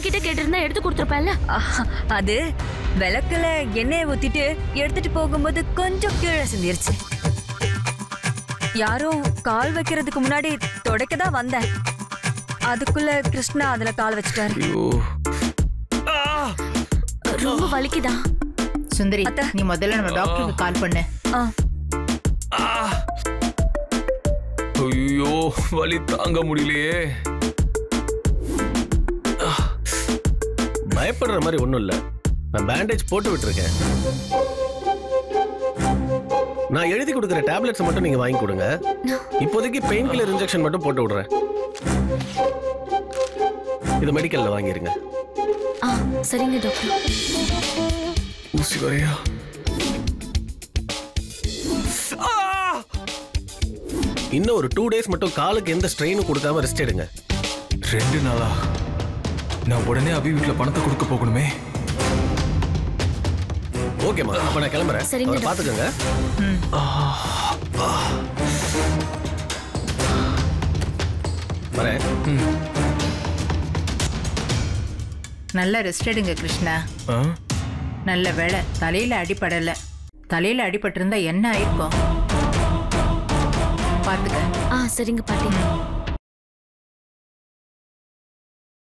என்கிட்ட கேட்டிருந்தா எடுத்து கொடுத்துருப்பேன்ல ஆஹா, அது விளக்குல எண்ணெயை ஊத்திட்டு எடுத்துட்டு போகும்போது கொஞ்சம் கீழே சிந்திருச்சு யாரும் கால் வைக்கிறதுக்கு முன்னாடி தொடக்க தான் வந்தேன் அதுக்குள்ள கிருஷ்ணா அதுல கால் வச்சுட்டாரு ஐயோ ஆ! ரொம்ப வலிக்குதா சுந்தரி அத்தை. நீ முதல்ல நம்ம டாக்டருக்கு கால் பண்ணு ஆ, ஆ! ஐயோ வலி தாங்க முடியலையே ஆ! பயப்படுற மாதிரி ஒண்ணும் இல்ல நான் பேண்டேஜ் போட்டு விட்டுருக்கேன் நான் எழுதி கொடுக்குற டேப்லெட்ஸ் மட்டும் நீங்க வாங்கி கொடுங்க இப்போதைக்கு பெயின் கில்லர் இன்ஜெக்ஷன் மட்டும் போட்டு விடுறேன் இது மெடிக்கல்ல வாங்கிருங்க ஆ சரிங்க டாக்டர் ஊசி வரையா இன்னும் ஒரு டூ டேஸ் மட்டும் காலுக்கு எந்த ஸ்ட்ரெயினும் கொடுக்காம ரெஸ்ட் எடுங்க ரெண்டு நாளா நான் உடனே அபி வீட்ல பணத்தை கொடுக்க போகணுமே ஓகேம்மா அப்ப நான் கிளம்புறேன் சரிங்க, அவரை பாத்துக்கோங்க வரேன் நல்லா ரெஸ்ட் எடுங்க கிருஷ்ணா ஆ? நல்ல வேளை தலையில அடிபடல தலையில அடிபட்டிருந்தா என்ன ஆயிருக்கும் பாத்துக்க ஆ சரிங்க பாட்டி